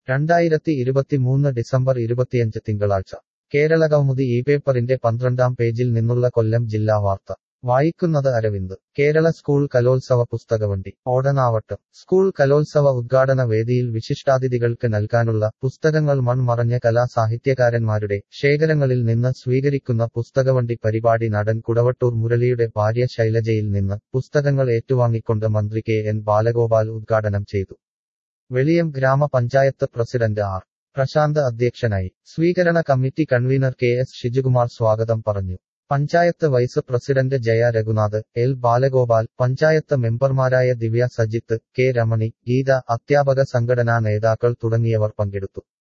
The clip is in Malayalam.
രണ്ടായിരത്തി ഇരുപത്തിമൂന്ന് ഡിസംബർ ഇരുപത്തിയഞ്ച് തിങ്കളാഴ്ച കേരള കൗമുദി ഈ പേപ്പറിന്റെ പന്ത്രണ്ടാം പേജിൽ നിന്നുള്ള കൊല്ലം ജില്ലാ വാർത്ത വായിക്കുന്നത് അരവിന്ദ് കേരള സ്കൂൾ കലോത്സവ പുസ്തകവണ്ടി ഓടനാവട്ടം സ്കൂൾ കലോത്സവ ഉദ്ഘാടന വേദിയിൽ വിശിഷ്ടാതിഥികൾക്ക് നൽകാനുള്ള പുസ്തകങ്ങൾ മൺമറഞ്ഞ കലാസാഹിത്യകാരന്മാരുടെ ശേഖരങ്ങളിൽ നിന്ന് സ്വീകരിക്കുന്ന പുസ്തകവണ്ടി പരിപാടി നടൻ കുടവട്ടൂർ മുരളിയുടെ ഭാര്യ ശൈലജയിൽ നിന്ന് പുസ്തകങ്ങൾ ഏറ്റുവാങ്ങിക്കൊണ്ട് മന്ത്രി കെ എൻ ബാലഗോപാൽ ഉദ്ഘാടനം ചെയ്തു വെളിയം ഗ്രാമപഞ്ചായത്ത് പ്രസിഡന്റ് ആർ പ്രശാന്ത് അധ്യക്ഷനായി സ്വീകരണ committee convener K S Shijukumar സ്വാഗതം പറഞ്ഞു panchayat vice president Jaya Raghunath L Balagopal panchayat മെമ്പർമാരായ ദിവ്യ സജിത്ത് കെ രമണി ഗീത അധ്യാപക സംഘടനാ നേതാക്കൾ തുടങ്ങിയവർ പങ്കെടുത്തു